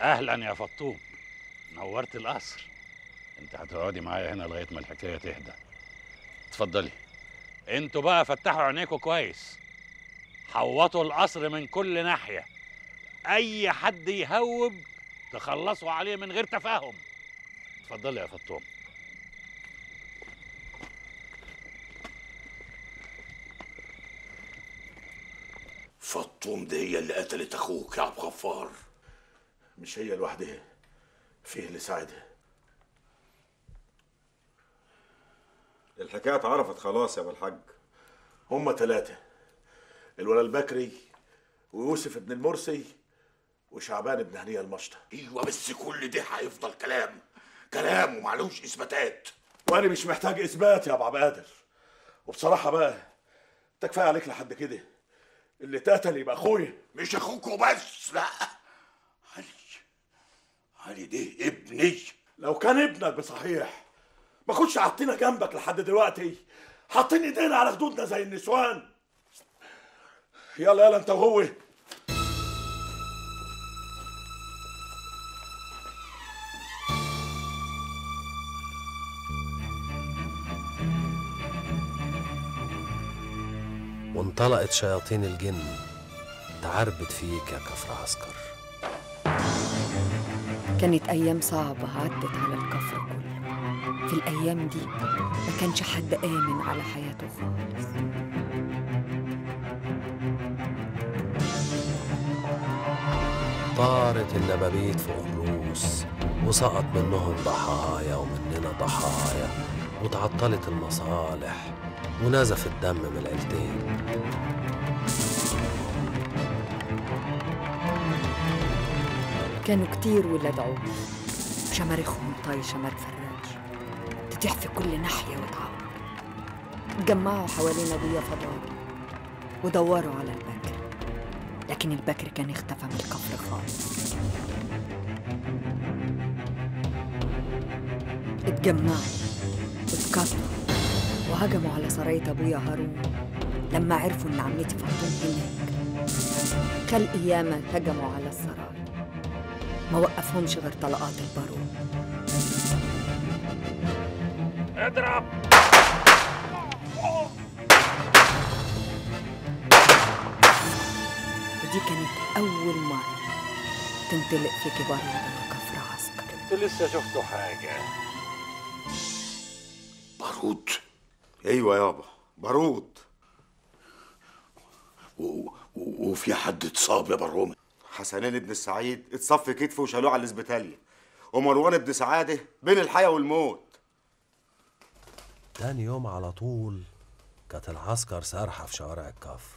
اهلا يا فطوم نورت القصر انت هتقعدي معايا هنا لغايه ما الحكايه تهدى اتفضلي انتوا بقى فتحوا عينيكوا كويس حوطوا القصر من كل ناحيه اي حد يهوب تخلصوا عليه من غير تفاهم اتفضلي يا فطوم فطوم دي هي اللي قتلت اخوك يا عبد الغفار مش هي لوحدها فيه اللي ساعدها الحكايه اتعرفت خلاص يا ابو الحاج هما ثلاثة الولا البكري ويوسف ابن المرسي وشعبان ابن هنية المشطة ايوه بس كل ده هيفضل كلام كلام ومعلوش اثباتات وانا مش محتاج اثبات يا ابو عبد القادر وبصراحة بقى انت كفاية عليك لحد كده اللي اتقتل يبقى اخويا مش اخوك وبس لا علي علي ده ابني لو كان ابنك بصحيح ما كنتش حاطينا جنبك لحد دلوقتي حاطين ايدينا على خدودنا زي النسوان يلا يلا انت وهو وانطلقت شياطين الجن تعربت فيك يا كفر عسكر كانت أيام صعبة عدت على الكفر كله في الأيام دي ما كانش حد آمن على حياته خالص طارت النبابيت فوق الروس وسقط منهم ضحايا ومننا ضحايا وتعطلت المصالح ونزف الدم من العيلتين كانوا كتير ولاد عوض شماريخهم طايشة ما تفرقش تتيح في كل ناحية وتعور اتجمعوا حوالين أبويا فضال ودوروا على البكر لكن البكر كان اختفى من الكفر خالص اتجمعوا واتكتروا وهجموا على سراية أبويا هارون لما عرفوا إن عمتي فاطمة هناك خلق ياما هجموا على السرايا ما وقفهمش غير طلقات البارود اضرب ودي كانت أول مرة تنطلق في كبار يدنا كفر عسكر انتوا لسه شفتوا حاجه بارود ايوه يابا بارود و... و... وفي حد اتصاب يا برومي حسنين ابن السعيد اتصف كتفه وشالوه على الاسبيتاليا ومروان ابن سعاده بين الحياه والموت تاني يوم على طول كانت العسكر سارحة في شوارع الكفر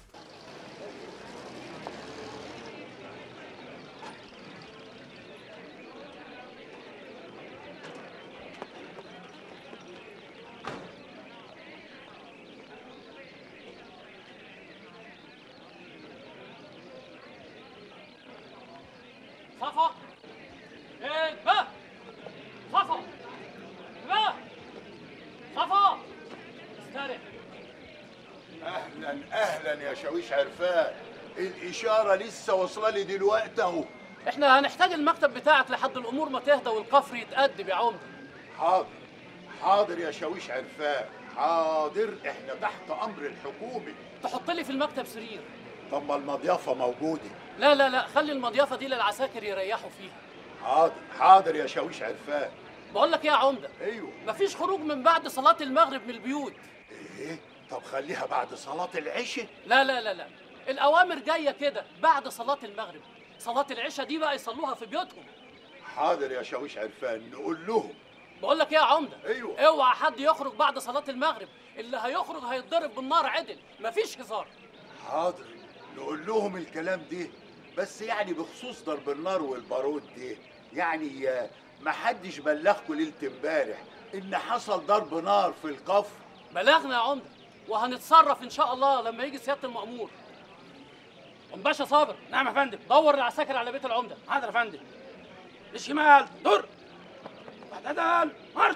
صفا ايه بقى صفا بقى صفا استرح اهلا اهلا يا شاويش عرفان الاشاره لسه واصله لي دلوقتي اهو احنا هنحتاج المكتب بتاعك لحد الامور ما تهدى والقفر يتأدب يا عمده حاضر حاضر يا شاويش عرفان حاضر احنا تحت امر الحكومه تحط لي في المكتب سرير طب ما المضيافه موجوده لا لا لا خلي المضيافه دي للعساكر يريحوا فيها حاضر حاضر يا شاويش عرفان بقول لك ايه يا عمده ايوه مفيش خروج من بعد صلاه المغرب من البيوت ايه طب خليها بعد صلاه العشاء لا لا لا لا الاوامر جايه كده بعد صلاه المغرب صلاه العشاء دي بقى يصلوها في بيوتهم حاضر يا شاويش عرفان نقول لهم بقول لك ايه يا عمده ايوه اوعى حد يخرج بعد صلاه المغرب اللي هيخرج هيتضرب بالنار عدل مفيش هزار حاضر نقول لهم الكلام ده بس يعني بخصوص ضرب النار والبارود ده يعني آه، ما حدش بلغكم ليله امبارح ان حصل ضرب نار في القفر بلغنا يا عمده وهنتصرف ان شاء الله لما يجي سياده المامور ام باشا صابر نعم يا فندم دور العساكر على بيت العمده حاضر يا فندم للشمال دور اعتدل مارش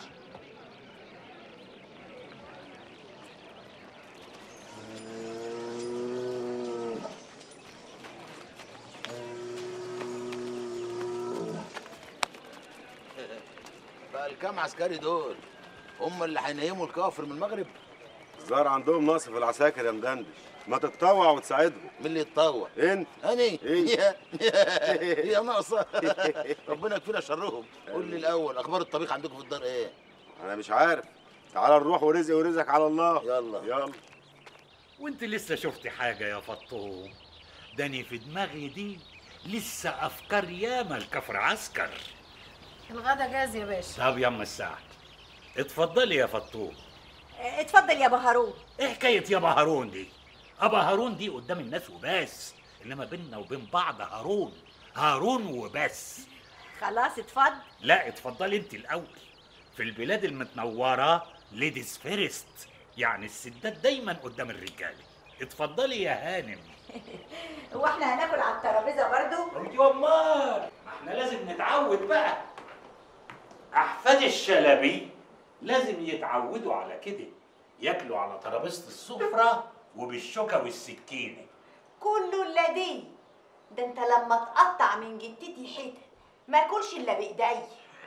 الكام عسكري دول هم اللي هينيموا الكافر من المغرب الظاهر عندهم نقص في العساكر يا مدندش ما تتطوع وتساعدهم مين اللي يتطوع انت اني إيه؟ يا يا ناقصه ربنا يكفينا شرهم قول لي الاول اخبار الطبيخ عندكم في الدار ايه انا مش عارف تعال نروح ورزق ورزقك على الله يلا يلا وانت لسه شفتي حاجة يا فطوم داني في دماغي دي لسه أفكار ياما الكفر عسكر الغدا جاهز يا باشا طب ياما السعد اتفضلي يا فطوم اتفضل يا بهارون ايه حكاية يابا هارون دي أبا هارون دي قدام الناس وبس إنما بيننا وبين بعض هارون هارون وبس خلاص اتفضل لا اتفضلي انت الأول في البلاد المتنورة ليديز فيرست يعني الستات دايما قدام الرجالة اتفضلي يا هانم هو احنا هناكل على الترابيزه برضو انت امال ما احنا لازم نتعود بقى احفاد الشلبي لازم يتعودوا على كده ياكلوا على ترابيزه السفره وبالشوكه والسكينه كله الا دي ده انت لما تقطع من جتتي حتت ما اكلش الا بايدي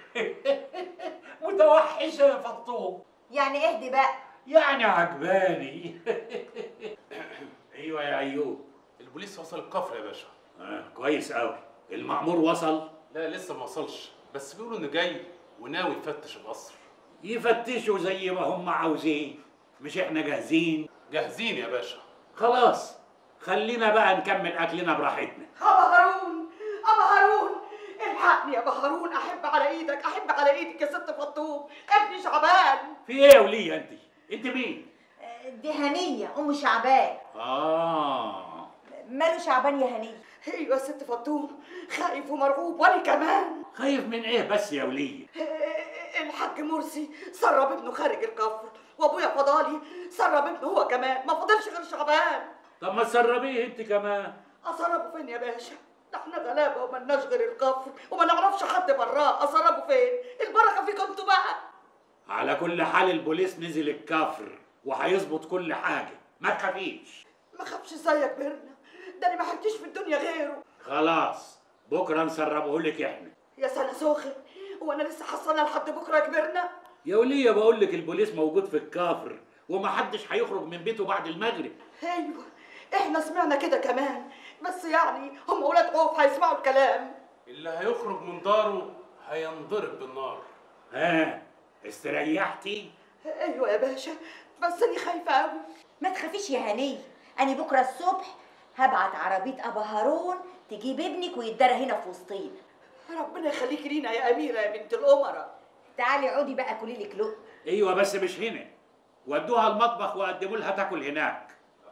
متوحشه يا فطوم يعني اهدي بقى يعني عجباني ايوه يا ايوب البوليس وصل الكفر يا باشا آه كويس قوي المأمور وصل لا لسه ما وصلش بس بيقولوا انه جاي وناوي يفتش القصر يفتشوا زي ما هم عاوزين مش احنا جاهزين جاهزين يا باشا خلاص خلينا بقى نكمل اكلنا براحتنا أبا هارون أبا هارون الحقني يا أبا هارون أحب على إيدك أحب على إيدك يا ست فطوم ابني شعبان في ايه يا وليه انت انت مين دي هنيه ام شعبان اه ماله شعبان يا هنيه أيوة يا ست فطوم خايف ومرعوب وأنا كمان خايف من ايه بس يا وليه الحاج مرسي سرب ابنه خارج الكفر وأبويا فضالي سرب ابنه هو كمان ما فضلش غير شعبان طب ما تسربيه انت كمان أسربه فين يا باشا؟ ده احنا غلابة وملناش غير الكفر وما نعرفش حد براه أسربه فين؟ البركة فيكم انتوا بقى على كل حال البوليس نزل الكفر وهيظبط كل حاجه ما تخافيش ما خافش زيك بيرنا ده انا ما حبتش في الدنيا غيره خلاص بكره نسربه لك احنا يا سنة سوخن هو انا لسه حصلنا لحد بكره يا كبرنا يا وليه بقول لك البوليس موجود في الكفر ومحدش هيخرج من بيته بعد المغرب ايوه احنا سمعنا كده كمان بس يعني هم ولاد عوف هيسمعوا الكلام اللي هيخرج من داره هينضرب بالنار ها استريحتي ايوه يا باشا بس انا خايفه قوي ما تخافيش يا هنيه انا بكره الصبح هبعت عربيه ابا هارون تجيب ابنك ويتدرى هنا في وسطينا ربنا يخليكي لينا يا اميره يا بنت الامراء تعالي عودي بقى كلي لك لقمه ايوه بس مش هنا ودوها المطبخ وقدموا لها تاكل هناك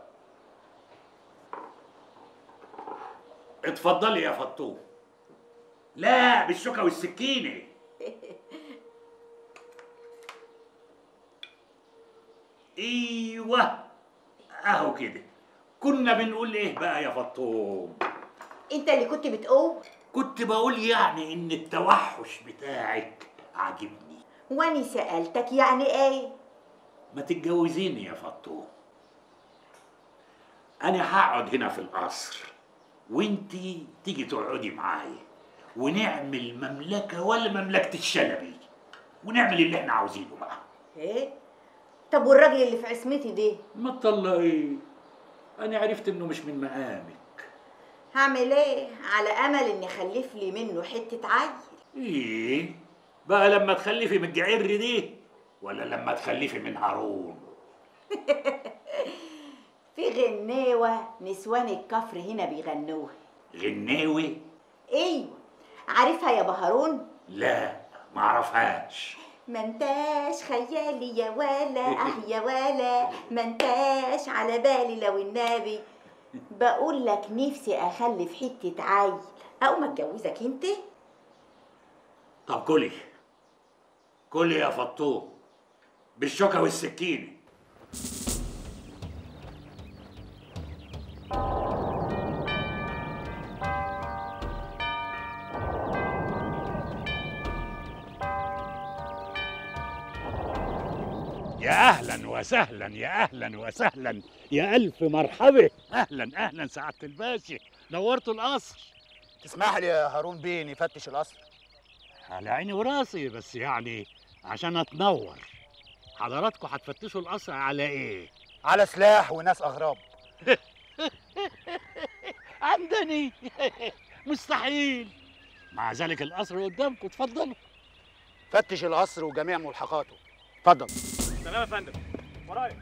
اتفضلي يا فطوم لا بالشوكه والسكينه ايوه اهو كده كنا بنقول ايه بقى يا فطوم انت اللي كنت بتقول كنت بقول يعني ان التوحش بتاعك عاجبني واني سالتك يعني ايه ما تتجوزيني يا فطوم انا هقعد هنا في القصر وانتي تيجي تقعدي معايا ونعمل مملكه ولا مملكه الشلبي ونعمل اللي احنا عاوزينه بقى ايه طب والراجل اللي في عصمتي ده ما تطلعيه انا عرفت انه مش من مقامك هعمل ايه على امل اني اخلف لي منه حته عيل ايه بقى لما تخلفي من الجعر دي ولا لما تخلفي من هارون في غنيوه نسوان الكفر هنا بيغنوها غناوي ايوه عارفها يا بهارون لا ما اعرفهاش ما انتاش خيالي يا ولا اه يا ولا ما انتاش على بالي لو النبي بقول لك نفسي اخلف حته عيل اقوم اتجوزك انت طب كلي كلي يا فطوم بالشوكه والسكينه يا اهلا وسهلا يا اهلا وسهلا يا الف مرحبا اهلا اهلا سعاده الباشا نورتوا القصر تسمح لي يا هارون بيه نفتش القصر على عيني وراسي بس يعني عشان اتنور حضراتكم هتفتشوا القصر على ايه على سلاح وناس اغراب عندني مستحيل مع ذلك القصر قدامكم اتفضلوا فتش القصر وجميع ملحقاته اتفضل تمام يا فندم ورايا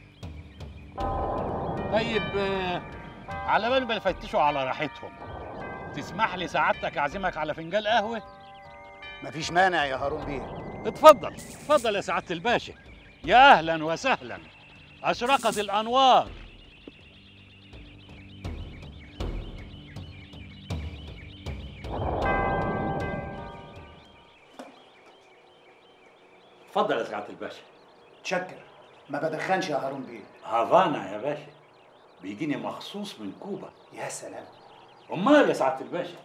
طيب آه، على بال ما يفتشوا على راحتهم تسمح لي سعادتك اعزمك على فنجان قهوه مفيش مانع يا هارون بيه اتفضل اتفضل يا سعاده الباشا يا اهلا وسهلا اشرقت الانوار اتفضل يا سعاده الباشا تشكر ما بدخنش يا هارون بيه هافانا يا باشا بيجيني مخصوص من كوبا يا سلام امال يا سعاده الباشا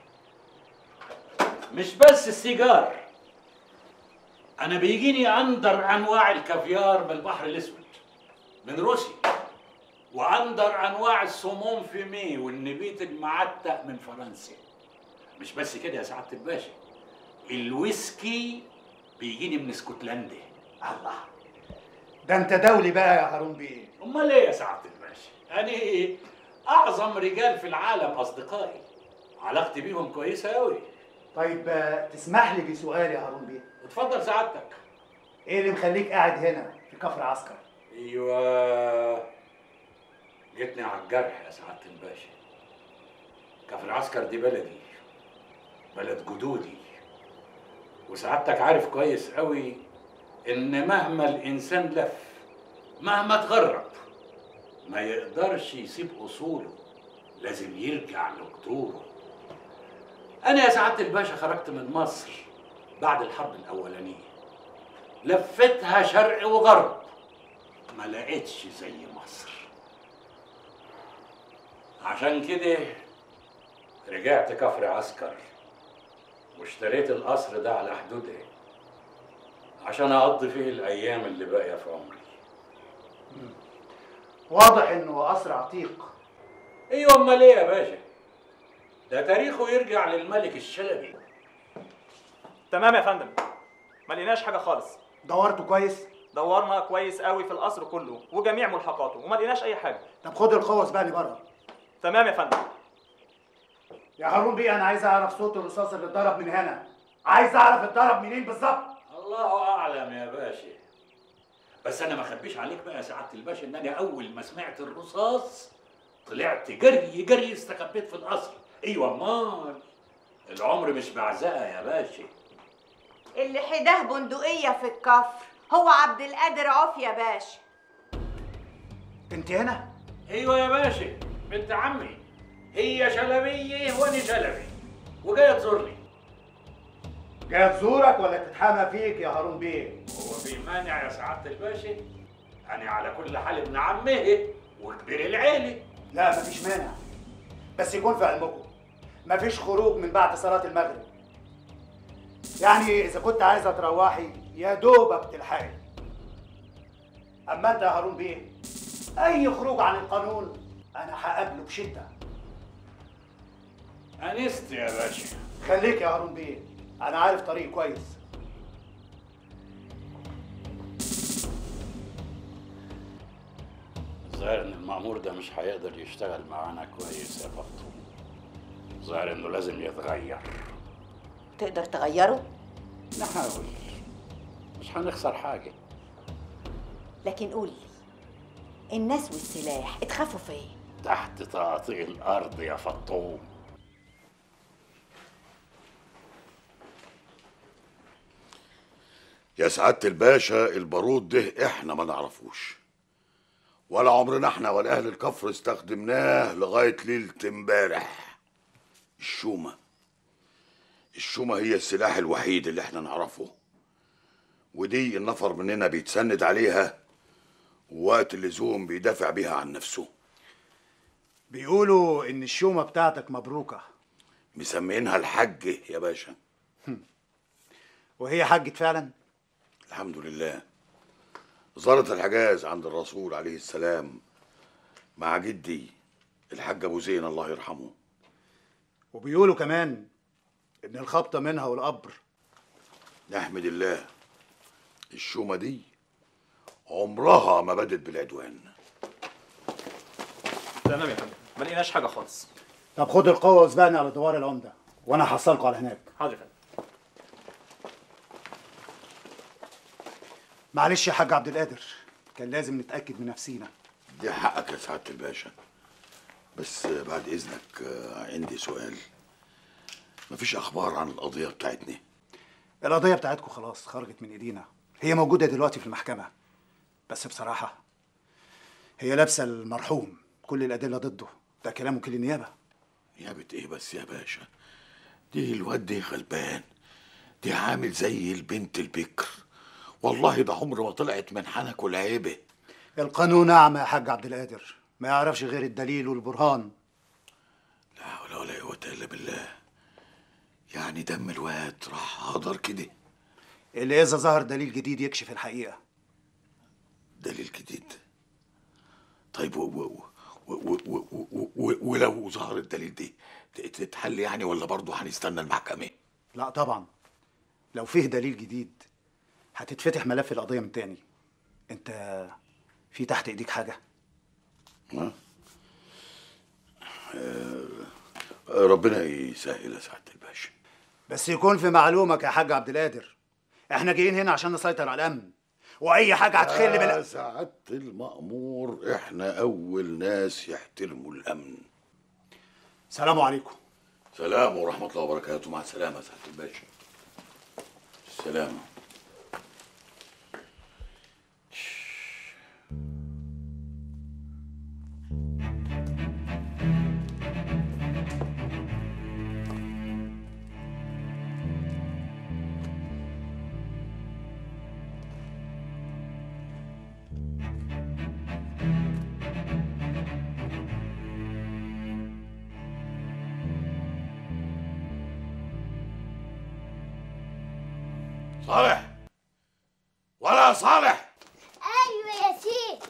مش بس السيجار انا بيجيني اندر انواع الكافيار من البحر الاسود من روسيا واندر انواع السموم في مي والنبيت المعتق من فرنسا مش بس كده يا سعاده الباشا الويسكي بيجيني من اسكتلندا الله ده انت دولي بقى يا هارون بيه امال ايه يا سعاده الباشا انا اعظم رجال في العالم اصدقائي علاقتي بيهم كويسه قوي طيب آه، تسمح لي بسؤال يا هارون بيه اتفضل سعادتك ايه اللي مخليك قاعد هنا في كفر عسكر ايوه جيتني على الجرح يا سعاده الباشا كفر عسكر دي بلدي بلد جدودي وسعادتك عارف كويس قوي ان مهما الانسان لف مهما اتغرب ما يقدرش يسيب اصوله لازم يرجع لجذوره انا يا سعاده الباشا خرجت من مصر بعد الحرب الاولانيه لفتها شرق وغرب ما لقيتش زي مصر عشان كده رجعت كفر عسكر واشتريت القصر ده على حدودها عشان اقضي فيه الايام اللي باقيه في عمري واضح انه قصر عتيق ايوه امال ايه يا باشا ده تاريخه يرجع للملك الشلبي تمام يا فندم ما لقيناش حاجه خالص دورته كويس دورنا كويس قوي في القصر كله وجميع ملحقاته وما لقيناش اي حاجه طب خد الخوص بقى اللي بره تمام يا فندم يا هارون بيه انا عايز اعرف صوت الرصاص اللي اتضرب من هنا عايز اعرف اتضرب منين بالظبط الله اعلم يا باشا بس انا ما اخبيش عليك بقى يا سعاده الباشا ان انا اول ما سمعت الرصاص طلعت جري جري استخبيت في القصر ايوه امال العمر مش بعزقه يا باشا اللي حداه بندقية في الكفر هو عبد القادر عوف يا باشا انت هنا ايوه يا باشا بنت عمي هي شلبيه وانا شلبي وجايه تزورني جاي تزورك ولا تتحامى فيك يا هارون بيه هو في مانع يا سعاده الباشا انا على كل حال ابن عمه وكبير العيله لا مفيش مانع بس يكون في علمكم مفيش خروج من بعد صلاة المغرب يعني إذا كنت عايزة تروحي يا دوبك تلحقي أما أنت يا هارون بيه أي خروج عن القانون أنا هقابله بشدة انست يا باشا خليك يا هارون بيه أنا عارف طريق كويس الظاهر ان المأمور ده مش هيقدر يشتغل معانا كويس يا فطوم الظاهر انه لازم يتغير تقدر تغيره نحاول مش هنخسر حاجة لكن قولي الناس والسلاح اتخافوا فين تحت تقاطيع الأرض يا فطوم يا سعادة الباشا البارود ده احنا ما نعرفوش ولا عمرنا احنا ولا اهل الكفر استخدمناه لغاية ليلة امبارح الشومة الشومة هي السلاح الوحيد اللي احنا نعرفه ودي النفر مننا بيتسند عليها ووقت اللزوم بيدافع بيها عن نفسه بيقولوا إن الشومة بتاعتك مبروكة مسمينها الحج يا باشا وهي حجت فعلا الحمد لله زارت الحجاز عند الرسول عليه السلام مع جدي الحاج ابو زين الله يرحمه وبيقولوا كمان إن الخبطة منها والقبر نحمد الله الشومة دي عمرها ما بدت بالعدوان تمام يا فندم ما لقيناش حاجه خالص طب خد القوه واسبقني على دوار العمده وانا هحصلكوا على هناك حاضر يا فندم معلش يا حاج عبد القادر كان لازم نتاكد من نفسينا دي حقك يا سعادة الباشا بس بعد إذنك آه، عندي سؤال مفيش أخبار عن القضية بتاعتنا القضيه بتاعتكم خلاص خرجت من ايدينا هي موجوده دلوقتي في المحكمه بس بصراحه هي لابسه المرحوم كل الادله ضده ده كلام وكيل النيابه نيابة إيه بس يا باشا دي الواد دي غلبان دي عامل زي البنت البكر والله ده عمر ما طلعت من حنك والعيبة القانون اعمى يا حاج عبد القادر ما يعرفش غير الدليل والبرهان لا حول ولا قوة إلا بالله يعني دم الواد راح هدر كده اللي اذا ظهر دليل جديد يكشف الحقيقه دليل جديد طيب و و و و و و و ولو ظهر الدليل دي ت- تتحل يعني ولا برضه هنستنى المحكمة لا طبعا لو فيه دليل جديد هتتفتح ملف القضيه من تاني انت في تحت ايديك حاجه ها؟ آه، ربنا يسهل يا سعادة الباشا بس يكون في معلومك يا حاج عبد القادر احنا جايين هنا عشان نسيطر على الامن واي حاجه هتخل يا بال سعادة المأمور احنا أول ناس يحترموا الأمن سلام عليكم سلام ورحمة الله وبركاته مع السلامة يا سعادة الباشا السلام صالح ولا صالح ايوه يا سيد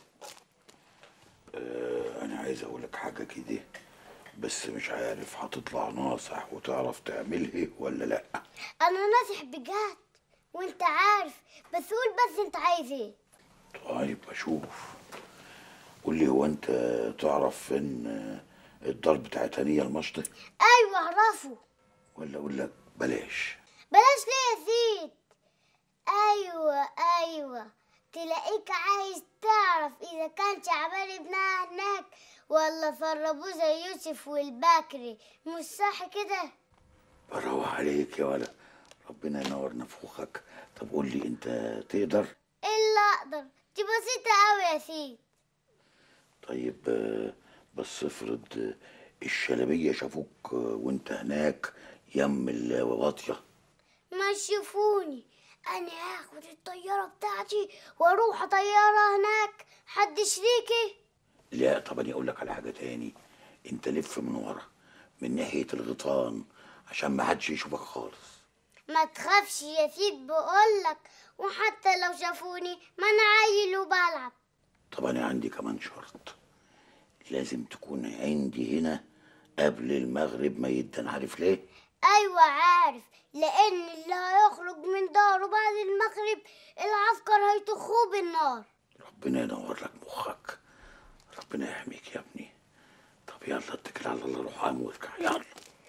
آه، أنا عايز أقول لك حاجة كده بس مش عارف هتطلع ناصح وتعرف تعملها ولا لأ انا ناصح بجد وانت عارف بس قول بس انت عايز ايه طيب أشوف قول لي هو أنت تعرف فين آه، الدار بتاعت هنية المشط ايوه اعرفه ولا أقول لك بلاش بلاش ليه يا سيد ايوه ايوه تلاقيك عايز تعرف اذا كان شعبان ابنها هناك ولا فربوه زي يوسف والبكري مش صح كده بروح عليك يا ولا ربنا ينور نفوخك طب قول لي أنت تقدر الا اقدر دي بسيطة اوي يا سيد طيب آه، بس افرض آه، الشلبية شافوك آه، وانت هناك يم الواطية ما يشوفوني انا هاخد الطيارة بتاعتي واروح اطيرها هناك حد شريكي لا طب انا اقول لك على حاجة تاني انت لف من ورا من ناحية الغيطان عشان ما حدش يشوفك خالص ما تخافش يا سيد بقولك وحتى لو شافوني ما انا عيل وبلعب طب انا عندي كمان شرط لازم تكون عندي هنا قبل المغرب ما يدن عارف ليه ايوه عارف لان اللي هيخرج من داره بعد المغرب العسكر هيطخوه بالنار ربنا ينور لك مخك ربنا يحميك يا ابني طب يلا اتكل على الله روح قام واركع يلا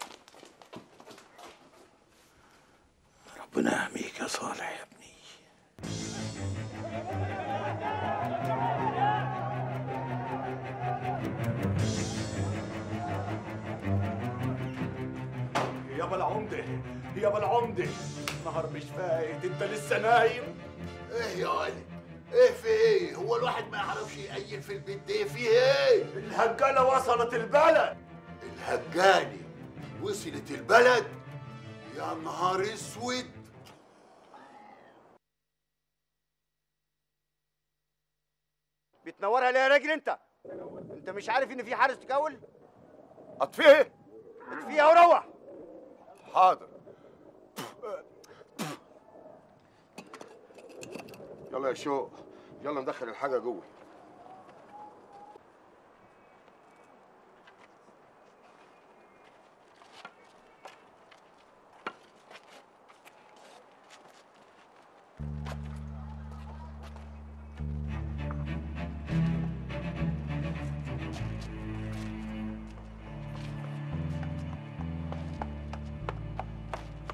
ربنا يحميك يا صالح يا ابني يابا العمدة يابا العمدة نهار مش فايت انت لسه نايم ايه يا ولد ايه في ايه هو الواحد ما يعرفش يقيل في البيت ده فيه ايه الهجالة وصلت البلد الهجالة وصلت البلد يا نهار اسود بتنورها ليه يا راجل انت انت مش عارف ان في حارس تكول اطفيه اطفيها وروح حاضر يلا يا شوق يلا ندخل الحاجة جوه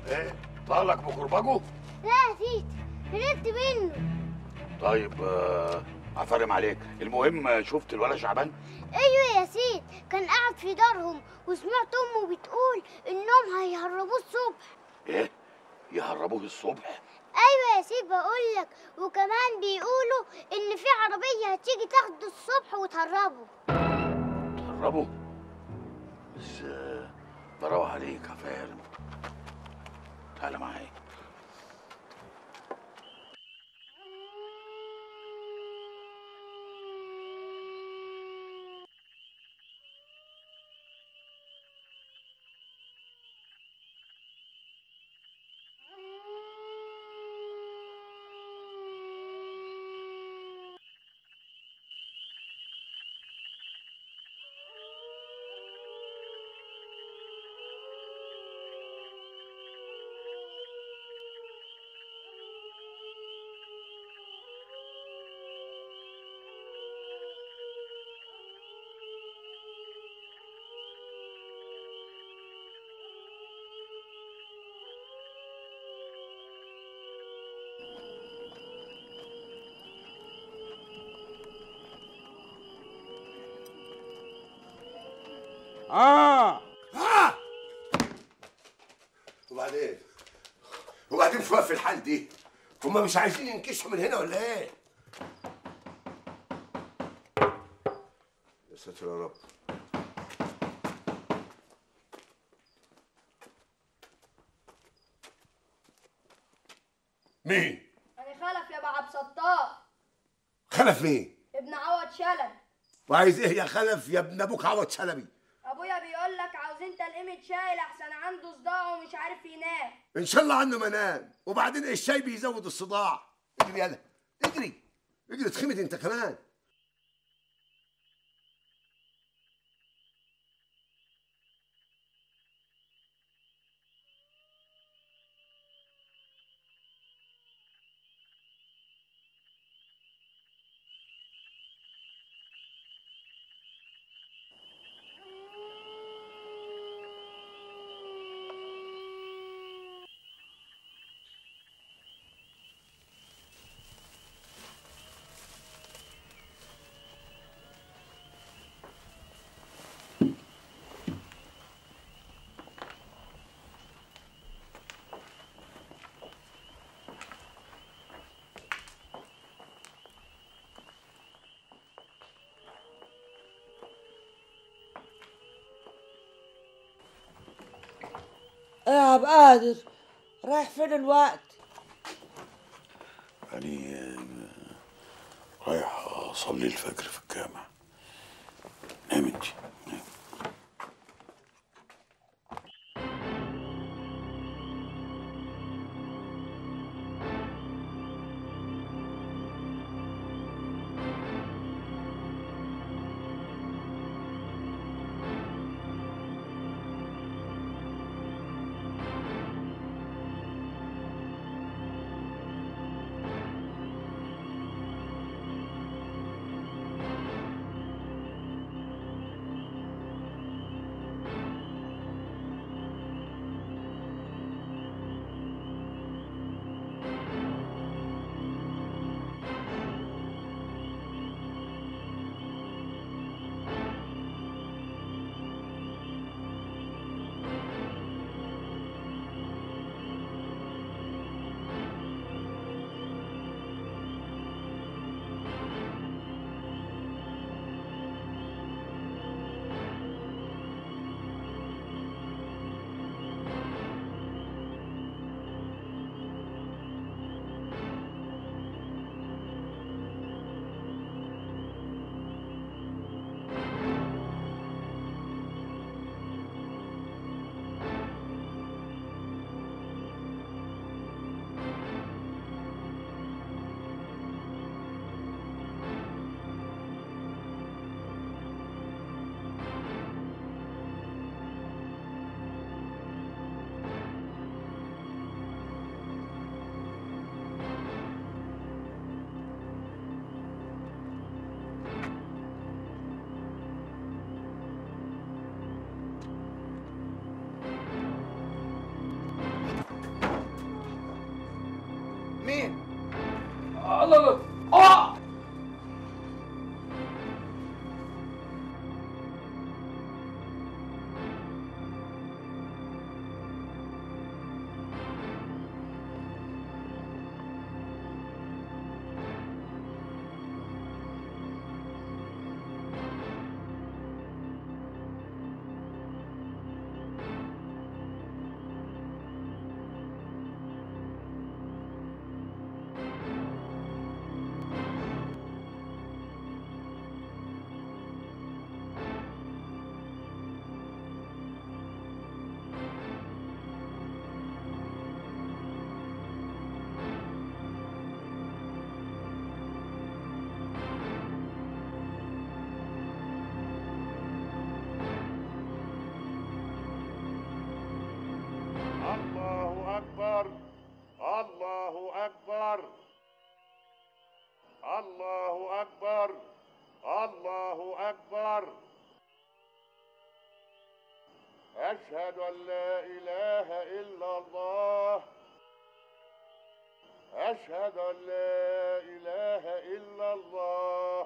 ايه طالك بكربجه لا يا سيدي هربت منه طيب آه، عفارم عليك المهم شفت الولا شعبان ايوه يا سيد كان قاعد في دارهم وسمعت امه بتقول انهم هيهربوه الصبح ايه يهربوه الصبح ايوه يا سيد بقول لك وكمان بيقولوا ان في عربيه هتيجي تاخده الصبح وتهربه هربوه بس آه، بروح عليك عفارم تعالى معايا اه اه وبعدين وبعدين شويه في الحال دي هما مش عايزين ينكشوا من هنا ولا ايه يا ساتر يا رب مين أنا خلف يا بعب سطار خلف مين ابن عوض شلبي وعايز ايه يا خلف يا ابن ابوك عوض شلبي أبويا بيقول لك عاوزين تلقيمة شاي لأحسن عنده صداع ومش عارف ينام ان شاء الله عنه منام وبعدين الشاي بيزود الصداع اجري يلا اجري اجري اتخمد انت كمان ايه يا عبد قادر رايح فين الوقت يعني آه، رايح اصلي الفجر في الجامع نام انت الله الله اه الله أكبر الله أكبر الله أكبر الله أكبر أشهد أن لا إله إلا الله أشهد أن لا إله إلا الله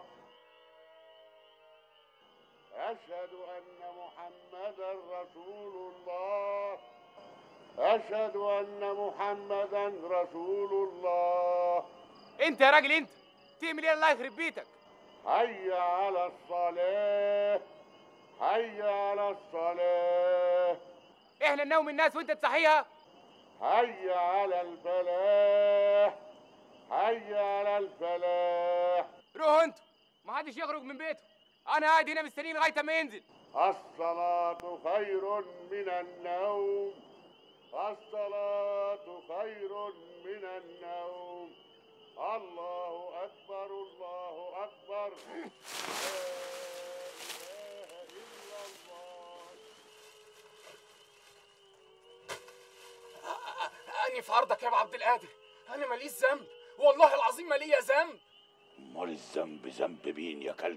أشهد أن محمدا رسول الله أشهد أن محمدا رسول الله انت يا راجل انت تعمل ايه الله يخرب بيتك حي على الصلاة حي على الصلاة احنا ننوم الناس وانت تصحيها حي على الفلاح حي على الفلاح روحوا انتوا ما حدش يخرج من بيته انا قاعد هنا مستنيه لغايه اما ينزل الصلاة خير من النوم الصلاة خير من النوم الله أكبر الله أكبر لا إله إلا الله اني في عرضك يا ابو عبد القادر انا ماليش ذنب والله العظيم ما ليا ذنب امال الذنب ذنب مين يا كلب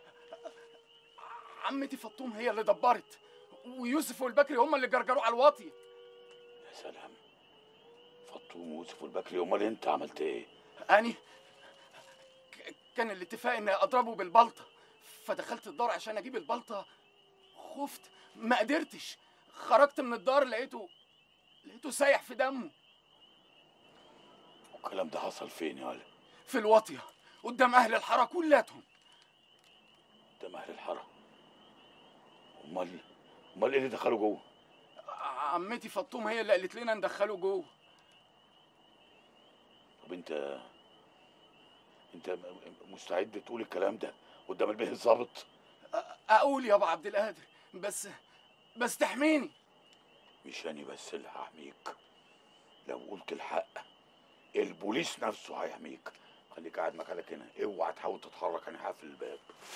عمتي فطوم هي اللي دبرت ويوسف والبكري هم اللي جرجروه على الواطي يا سلام فطوم ويوسف والبكري امال انت عملت ايه اني ك- كان الاتفاق اني اضربه بالبلطه فدخلت الدار عشان اجيب البلطه خفت ما قدرتش خرجت من الدار لقيته لقيته سايح في دمه الكلام ده حصل فين يا ولد في الواطيه قدام اهل الحاره كلاتهم قدام اهل الحاره امال امال ايه اللي دخلوا جوه عمتي فطوم هي اللي قالت لنا ندخله جوه طب انت انت م- م- مستعد تقول الكلام ده قدام البيه الظابط اقول يا ابو عبد القادر بس بس تحميني مش انا بس اللي هحميك لو قلت الحق البوليس نفسه هيحميك خليك قاعد مكانك هنا اوعى تحاول تتحرك انا هقفل الباب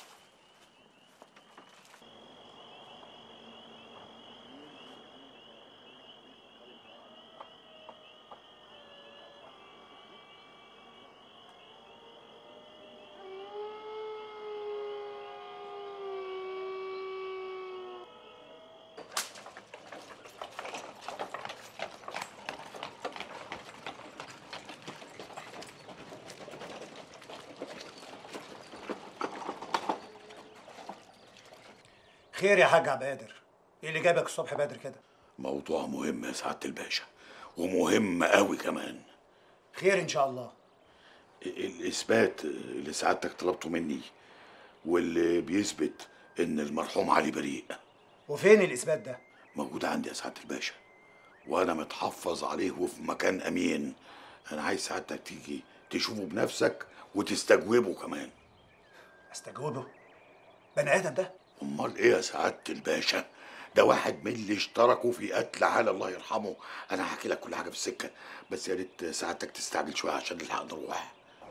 خير يا حاج عبد القادر ايه اللي جابك الصبح بدري كده موضوع مهم يا سعاده الباشا ومهم قوي كمان خير ان شاء الله ال- الاثبات اللي سعادتك طلبته مني واللي بيثبت ان المرحوم علي بريء وفين الاثبات ده موجود عندي يا سعاده الباشا وانا متحفظ عليه وفي مكان امين انا عايز سعادتك تيجي تشوفه بنفسك وتستجوبه كمان استجوبه بني ادم ده امال ايه يا سعاده الباشا ده واحد من اللي اشتركوا في قتل علي الله يرحمه انا هحكي لك كل حاجه في السكه بس يا ريت سعادتك تستعجل شويه عشان نلحق نروح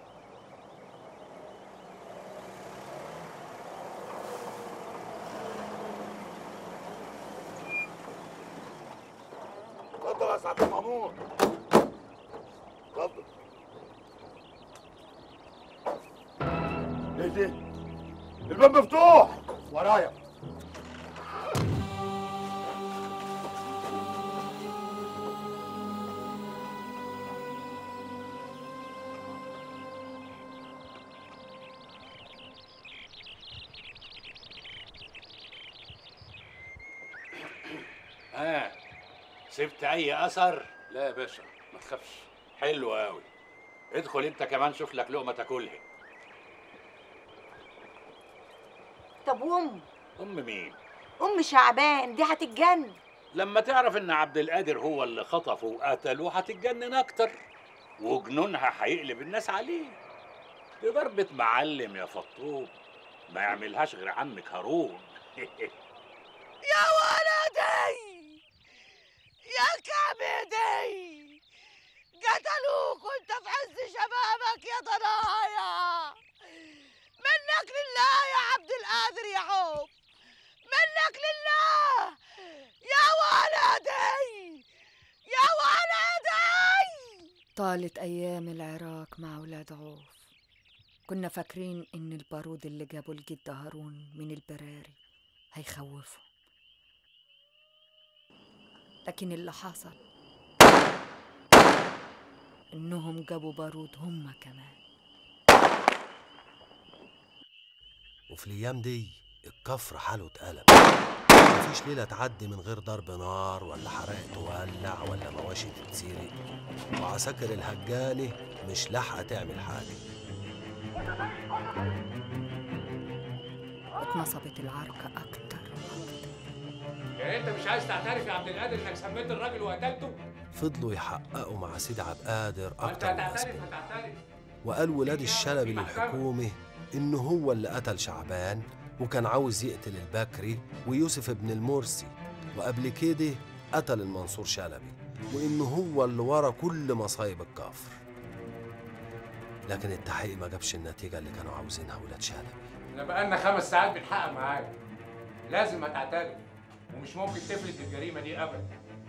اتفضل يا سعاده المامور اتفضل ايه ده؟ الباب مفتوح ورايا ها سبت اي اثر لا يا باشا ما تخافش حلو قوي ادخل انت كمان شوف لك لقمه تاكلها طب وام ام مين ام شعبان دي هتتجنن لما تعرف ان عبد القادر هو اللي خطفه وقتله هتتجنن اكتر وجنونها هيقلب الناس عليه دي ضربة معلم يا فطوم ما يعملهاش غير عمك هارون يا ولدي يا كبدي قتلوك وانت في عز شبابك يا ضنايا منك لله يا عبد القادر يا عوب منك لله يا ولدي يا ولدي طالت أيام العراق مع ولاد عوف كنا فاكرين إن البارود اللي جابه الجد هارون من البراري هيخوفهم لكن اللي حصل إنهم جابوا بارود هم كمان وفي الايام دي الكفر حاله اتقلب مفيش ليله تعدي من غير ضرب نار ولا حرائق تولع ولا مواشي تتسرق وعساكر الهجانه مش لاحقه تعمل حاجه اتنصبت العركة أكتر يعني انت مش عايز تعترف يا عبد القادر انك سميت الراجل وقتلته؟ فضلوا يحققوا مع سيد عبد القادر ما انت اكتر من هتعترف اسبوع هتعترف وقال ولاد الشلبي للحكومة إنه هو اللي قتل شعبان وكان عاوز يقتل البكري ويوسف ابن المرسي وقبل كده قتل المنصور شلبي وإنه هو اللي ورا كل مصايب الكفر لكن التحقيق ما جابش النتيجة اللي كانوا عاوزينها ولاد شلبي احنا بقالنا خمس ساعات بنحقق معاك لازم هتعترف ومش ممكن تفلت الجريمه دي ابدا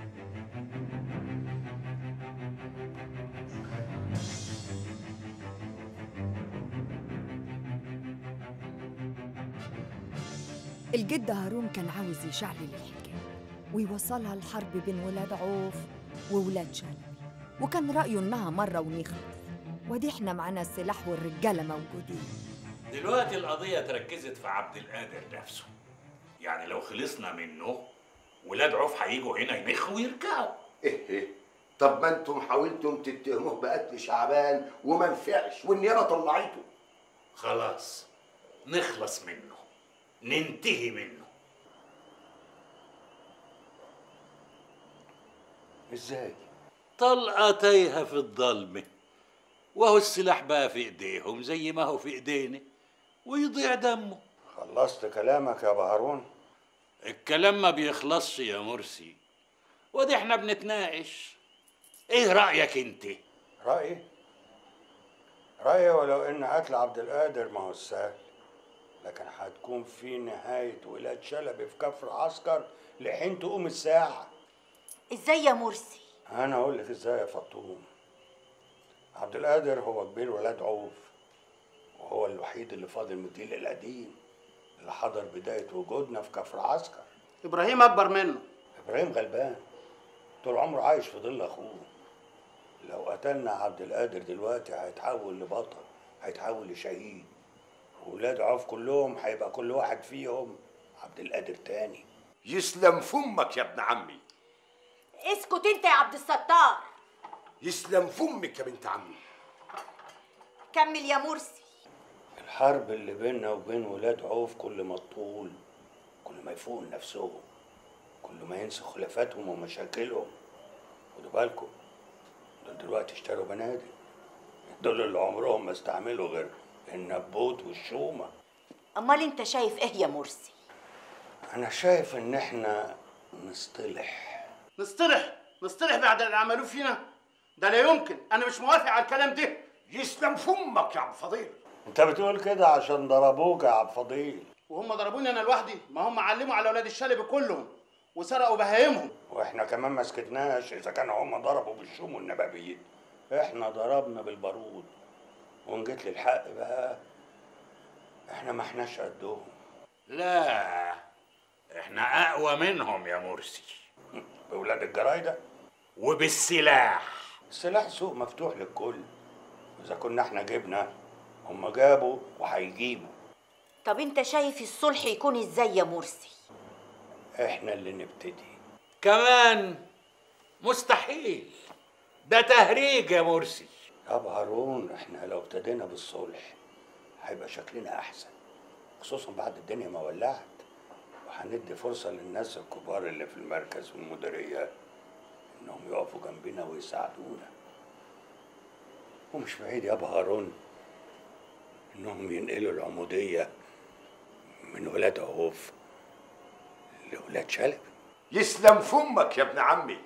الجد هارون كان عاوز يشعلل الحكاية ويوصلها الحرب بين ولاد عوف وولاد شلبي وكان رأيه إنها مرة ونخلص ودي احنا معانا السلاح والرجالة موجودين دلوقتي القضية تركزت في عبد القادر نفسه يعني لو خلصنا منه ولاد عوف هيجوا هنا ينخوا ويرجعوا ايه ايه طب ما انتم حاولتم تتهموه بقتل شعبان وما نفعش والنيابه طلعته خلاص نخلص منه ننتهي منه ازاي طلقة تايهة في الضلمة وهو السلاح بقى في ايديهم زي ما هو في ايدينا ويضيع دمه خلصت كلامك يا ابو هارون الكلام ما بيخلصش يا مرسي ودي احنا بنتناقش ايه رأيك انت رأيي رأيي ولو إن قتل عبد القادر ما هو سهل لكن هتكون في نهاية ولاد شلبي في كفر عسكر لحين تقوم الساعة ازاي يا مرسي أنا أقول لك إزاي يا فطوم عبد القادر هو كبير ولاد عوف وهو الوحيد اللي فاضل من الجيل القديم اللي حضر بداية وجودنا في كفر عسكر ابراهيم اكبر منه إبراهيم غلبان طول عمره عايش في ظل أخوه لو قتلنا عبد القادر دلوقتي هيتحول لبطل هيتحول لشهيد ولاد عوف كلهم هيبقى كل واحد فيهم عبد القادر تاني يسلم فمك يا ابن عمي اسكت انت يا عبد الستار يسلم فمك يا بنت عمي كمل يا مرسي الحرب اللي بيننا وبين ولاد عوف كل ما تطول كل ما يفوقوا نفسهم كل ما ينسوا خلافاتهم ومشاكلهم خدوا بالكم دول دلوقتي اشتروا بنادق دول اللي عمرهم ما استعملوا غير النبوت والشومة امال انت شايف ايه يا مرسي أنا شايف إن إحنا نصطلح نصطلح نصطلح بعد اللي عملوه فينا ده لا يمكن انا مش موافق على الكلام ده يسلم فمك يا عبد الفضيل أنت بتقول كده عشان ضربوك يا عبد الفضيل وهم ضربوني انا لوحدي ما هم علموا على اولاد الشلبي كلهم وسرقوا بهايمهم واحنا كمان ما سكتناش اذا كانوا هم ضربوا بالشوم والنبابيين احنا ضربنا بالبارود وان جيت للحق بقى احنا ما احناش قدهم لا احنا اقوى منهم يا مرسي بولاد الجرايده وبالسلاح السلاح سوق مفتوح للكل اذا كنا احنا جبنا هم جابوا وهيجيبوا طب انت شايف الصلح يكون ازاي يا مرسي احنا اللي نبتدي كمان مستحيل ده تهريج يا مرسي يا أبو هارون احنا لو ابتدينا بالصلح هيبقى شكلنا احسن خصوصا بعد الدنيا ما ولعت وهندي فرصة للناس الكبار اللي في المركز والمديرية انهم يقفوا جنبنا ويساعدونا ومش بعيد يا ابو هارون انهم ينقلوا العمودية من ولاد عوف لولاد شلبي يسلم فمك يا ابن عمي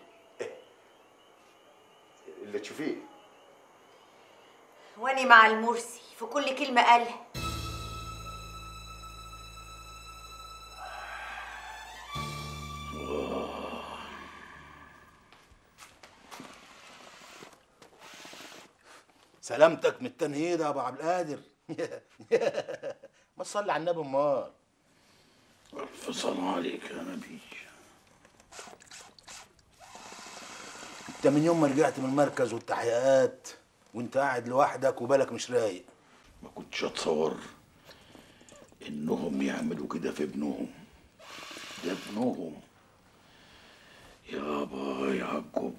اللي تشوفيه واني مع المرسي في كل كلمة قالها سلامتك من التنهيد يا ابو عبد القادر ما تصلي على النبي امال ألف صلاة عليك يا نبي انت من يوم ما رجعت من المركز والتحقيقات وانت قاعد لوحدك وبالك مش رايق ما كنتش أتصور إنهم يعملوا كده في ابنهم ده ابنهم يابا يا عجب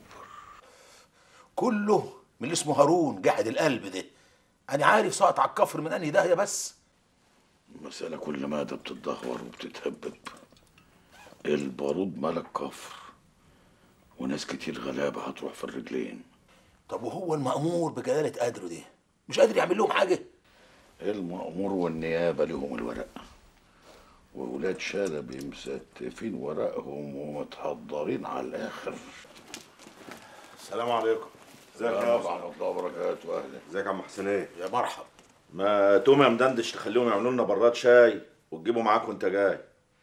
كله من اللي اسمه هارون جحد القلب ده انا عارف سقط على الكفر من انهي داهيه بس المسألة كل ما ده بتتدهور وبتتهبب البارود ملك كفر وناس كتير غلابة هتروح في الرجلين طب وهو المأمور بجلالة قدره ده مش قادر يعمل لهم حاجة المأمور والنيابة لهم الورق وولاد شلبي مستفين ورقهم ومتحضرين على الآخر السلام عليكم ازيك يا السلام ابو ورحمة الله وبركاته أهلا ازيك يا عم حسنين يا مرحب ما تقوم يا مدندش تخليهم يعملوا لنا براد شاي وتجيبوا معاك وانت جاي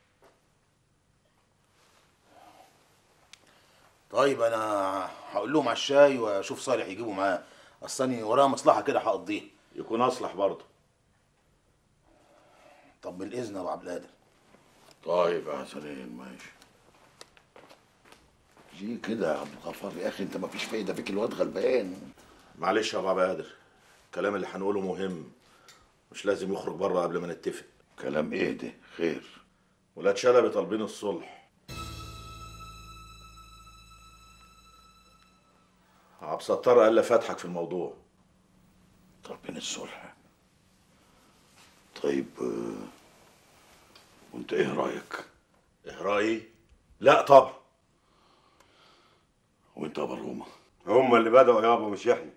طيب انا هقول لهم على الشاي واشوف صالح يجيبه معاه اصلني ورايا مصلحه كده هقضيها يكون اصلح برضه طب بالاذن يا ابو عبد القادر طيب يا حسنين ماشي ليه كده يا عبد الغفار يا أخي أنت مفيش فايدة فيك الواد غلبان معلش يا بابا قادر الكلام اللي هنقوله مهم مش لازم يخرج بره قبل ما نتفق كلام ايه ده خير ولاد شلبي طالبين الصلح عبد الستار قال لي فتحك في الموضوع طالبين الصلح طيب آه، وانت ايه رايك ايه رايي لا طبعا وانت يا برومه هم اللي بدأوا يابا مش احنا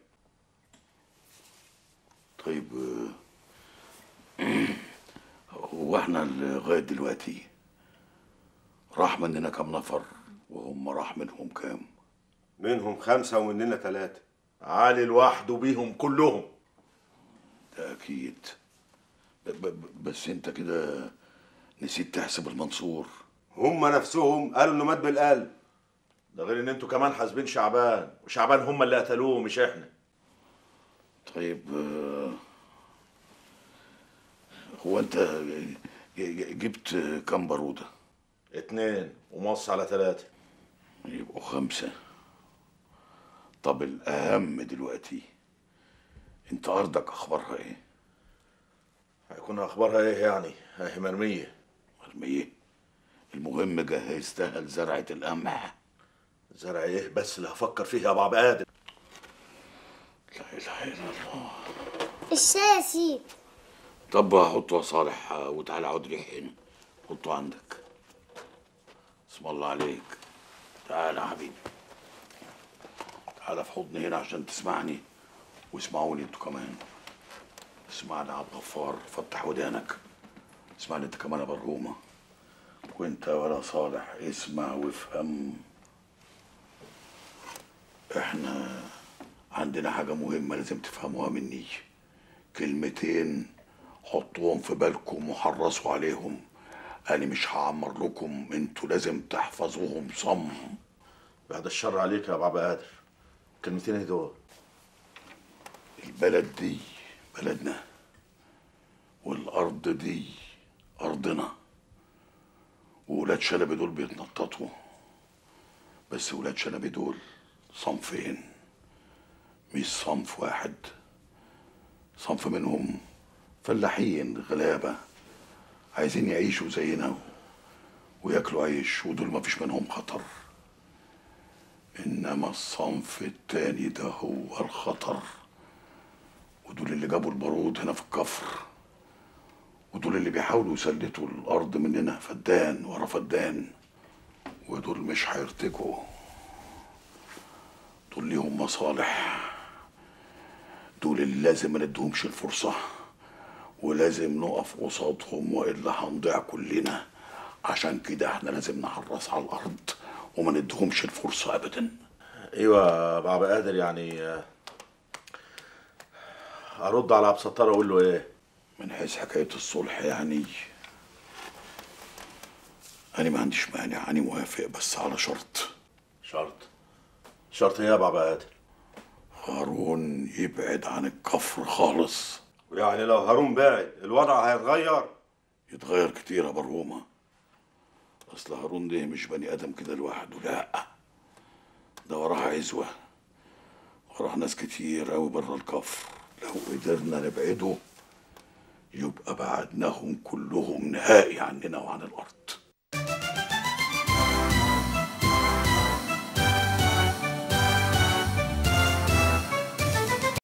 طيب آه، هو احنا لغايه دلوقتي راح مننا كام نفر وهم راح منهم كام منهم خمسة ومننا ثلاثة علي لوحده بيهم كلهم ده اكيد ب- ب- بس انت كده نسيت تحسب المنصور هم نفسهم قالوا انه مات بالقلب ده غير ان انتوا كمان حاسبين شعبان وشعبان هم اللي قتلوه مش احنا طيب آه، هو انت ج- ج- جبت كام باروده اتنين ومص على ثلاثة يبقوا خمسة طب الأهم دلوقتي انت أرضك أخبارها ايه؟ هيكون اخبارها ايه يعني هي مرمية مرمية المهم جهزتها لزرعة القمح زرع ايه بس اللي هفكر فيه يا بابا قادر لا إله إلا الله الشاي يا سيد طب حطه يا صالح وتعالى اقعد لي هنا حطه عندك اسم الله عليك تعالى يا حبيبي تعالى في حضني هنا عشان تسمعني واسمعوني انتوا كمان اسمعني يا عبد الغفار فتح ودانك اسمعني انت كمان يا برهومه وانت ولا صالح اسمع وافهم احنا عندنا حاجه مهمه لازم تفهموها مني كلمتين حطوهم في بالكم وحرصوا عليهم انا مش هعمر لكم انتوا لازم تحفظوهم صم بعد الشر عليك يا بابا قادر كلمتين ايه دول البلد دي بلدنا والارض دي ارضنا وولاد شلبي دول بيتنططوا بس ولاد شلبي دول صنفين مش صنف واحد صنف منهم فلاحين غلابة عايزين يعيشوا زينا وياكلوا عيش ودول ما فيش منهم خطر انما الصنف التاني ده هو الخطر ودول اللي جابوا البارود هنا في الكفر ودول اللي بيحاولوا يسلتوا الارض مننا فدان ورا فدان ودول مش هيرتجوا دول ليهم مصالح دول اللي لازم ما نديهمش الفرصة ولازم نقف قصادهم والا هنضيع كلنا عشان كده احنا لازم نحرص على الارض وما نديهمش الفرصة ابدا ايوه يا بابا قادر يعني آه، ارد على عبد الستار اقول له ايه من حيث حكاية الصلح يعني أنا ما عنديش مانع أنا موافق بس على شرط شرط شرط ايه يا بابا قادر هارون يبعد عن الكفر خالص يعني لو هارون بعد الوضع هيتغير يتغير كتير يا برومة أصل هارون ده مش بني آدم كده لوحده لا ده وراه عزوة وراه ناس كتير أوي بره الكفر لو قدرنا نبعده يبقى بعدناهم كلهم نهائي عننا وعن الأرض